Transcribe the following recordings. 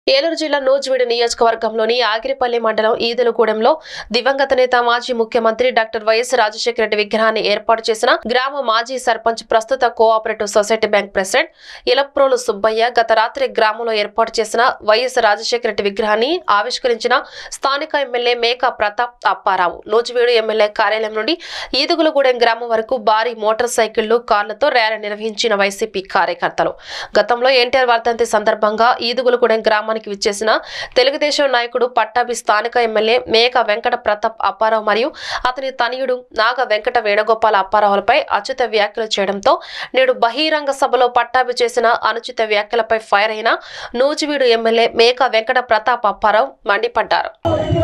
ఏలూరు జిల్లా నూజివీడు నియోజకవర్గంలోని ఆగిరిపల్లి మండలం ఈదులగూడెంలో దివంగత నేత మాజీ ముఖ్యమంత్రి డాక్టర్ వైఎస్ రాజశేఖర రెడ్డి విగ్రహాన్ని ఏర్పాటు చేసిన గ్రామ మాజీ సర్పంచ్ ప్రస్తుత cooperative society bank president Ilaprolu Subbaiah గత రాత్రి గ్రామంలో ఏర్పాటు చేసిన వైఎస్ రాజశేఖర రెడ్డి విగ్రహాన్ని ఆవిష్కరించిన స్థానిక ఎమ్మెల్యే మేకా ప్రతాప్ అప్పారావు నూజివీడు ఎమ్మెల్యే కార్యాలయం నుండి ఈదుగులగూడెం గ్రామం వరకు భారీ మోటార్ సైకిళ్లు కార్లతో ర్యాలీ నిర్వహించిన వైసీపీ కార్యకర్తలు గతంలో ఎన్టీఆర్ వర్ధంతి సందర్భంగా ఈదుగులగూడెం గ్రామానికి విచ్చేసిన తెలుగుదేశం నాయకుడు పట్టాభి స్థానిక ఎమ్మెల్యే మేక వెంకట ప్రతాప్ అప్పారావు మరియు అతని తనయుడు నాగ వెంకట వేణుగోపాల అప్పారావులపై అచ్యుత వ్యాఖ్యలు చేయడంతో నేడు బహిరంగ సభలో పట్టాభి చేసిన అనుచిత వ్యాఖ్యలపై ఫైర్ అయిన నూజివీడు ఎమ్మెల్యే మేక వెంకట ప్రతాప్ అప్పారావు మండిపడ్డారు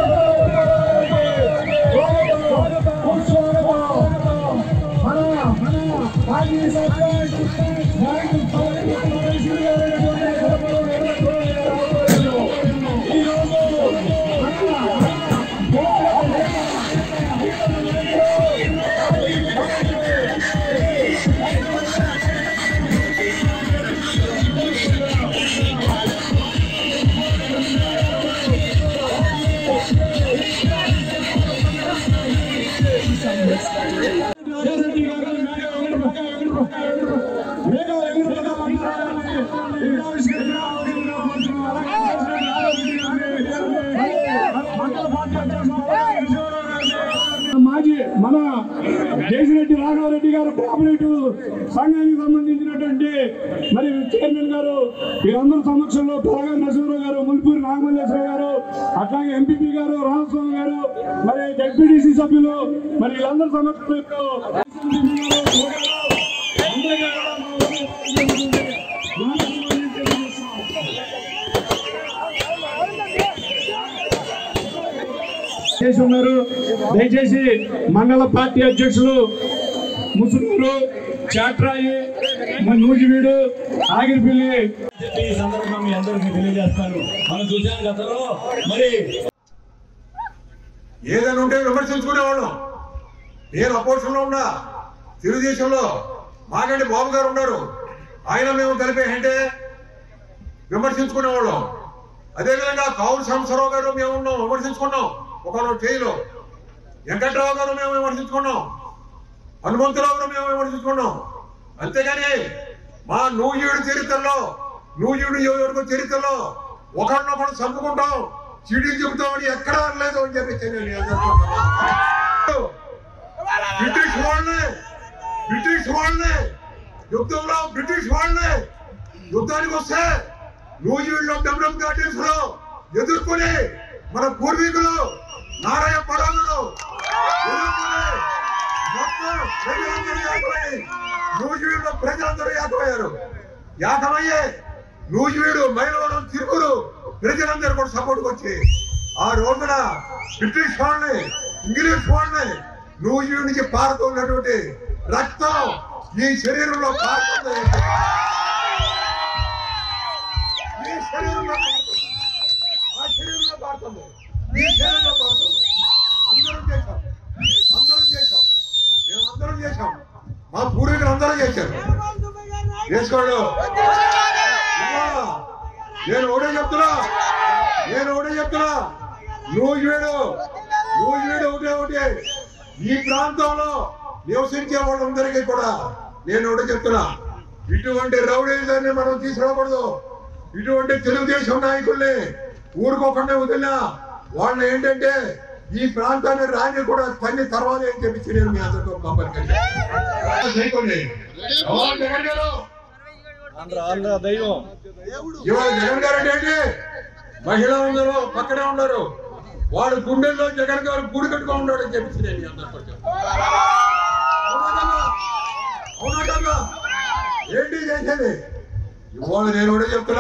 మాజీ మన జయసిరెడ్డి రాఘవరెడ్డి గారు కోఆపరేటివ్ సంఘానికి సంబంధించినటువంటి మరి చైర్మన్ గారు వీరందరి సమక్షంలో పొలగా నరసింహరావు గారు ముల్పూరి నాగమల్లేశ్వర గారు అట్లాగే ఎంపీపీ గారు రామస్వామి గారు మరి జడ్పీటీసీ సభ్యులు మరి వీళ్ళందరి సమక్షంలో అందరికీ కూడా మా ఉదయపూర్వక తెలియజేస్తున్నాం. చేసి ఉన్నారు దయచేసి మండల పార్టీ అధ్యక్షులు ముసునూరు చాట్రాయి మన నూజివీడు ఆగిరిపల్లి చెప్పి ఈ సందర్భంగా మీ అందరికీ తెలియజేస్తాను మనం చూసాం గతంలో మరి ఏదైనా ఉంటే విమర్శించుకునేవాళ్ళం నేను అపోజిషన్లో ఉన్నా తెలుగుదేశంలో మాగండి బాబు గారు ఉన్నారు ఆయన మేము కలిపేయంటే విమర్శించుకునేవాళ్ళం అదేవిధంగా కావులు సంవత్సరావు గారు మేము ఉన్నాం విమర్శించుకున్నాం ఒకరు చేయిలో వెంకట్రావు గారు మేము విమర్శించుకున్నాం హనుమంతరావు గారు మేము విమర్శించుకున్నాం అంతేగాని మా నూయుడు చరిత్రలో నూయుడు యువకు చరిత్రలో ఒకరినొకరు చంపుకుంటాం చీడీలు చెబుతామని ఎక్కడా లేదు అని చెప్పి నేను మీ అందరికీ చెప్తున్నాను. బ్రిటిష్ వాళ్ళని బ్రిటిష్ వాళ్ళని యుద్ధంలో బ్రిటిష్ వాళ్ళని యుద్ధానికి వస్తే నూజివీడులో డబ్ల్యూఎం గార్డెన్స్ లో ఎదుర్కొని మన పూర్వీకులు నారాయణ పరాములు ఎదుర్కొని మొత్తం ప్రజలందరూ ఏకమై నూజివీడులో ప్రజలందరూ ఏకమయ్యారు ఏకమయ్యే నూజివీడు మైలవరం తిరుగురు ప్రజలందరూ కూడా సపోర్ట్ వచ్చి ఆ రోజున బ్రిటిష్ వాళ్ళని ఇంగ్లీష్ వాళ్ళని నూజివీడు నుంచి పారుతున్నటువంటి రక్తం ఈ శరీరంలో పారుతుంది ఈ శరీరంలో పారుతుంది ఆ శరీరంలో పారుతుంది ఈ శరీరంలో పారుతుంది అందరం చేశాం అందరం చేశాం మేమందరం చేశాం మా పూర్వీకులు అందరం చేశారు చేసుకోడు ఇవాళ నేను ఒకటే చెప్తున్నా నేను ఒకటే చెప్తున్నా నువ్వు వీడు నువ్వు వీడు ఒకటే ఒకటే ఈ ప్రాంతంలో నివసించే వాళ్ళందరికీ కూడా నేను ఒకటే చెప్తున్నా ఇటువంటి రౌడీజాన్ని మనం తీసుకురాకూడదు ఇటువంటి తెలుగుదేశం నాయకుల్ని ఊరుకోకుండా వదిలినా వాళ్ళని ఏంటంటే ఈ ప్రాంతాన్ని రాని కూడా తన్ని తర్వాలి అని చెప్పి నేను మీ అందరితో కంపల్సరీ చేయకండి ఎవరు జగన్ గారు ఆంధ్ర ఆంధ్ర దైవం ఇవాళ జగన్ గారు అంటే ఏంటి మహిళ ఉన్నారు పక్కనే ఉన్నారు వాడు గుండెల్లో జగన్ గారు గూడు కట్టుకొని ఉన్నాడు అని చెప్పి నేను మీ అందరితో చెప్తాను. అవునా కాదా? అవునా కాదా? ఏంటి చేసేది ఇవాళ నేను కూడా చెప్తున్నా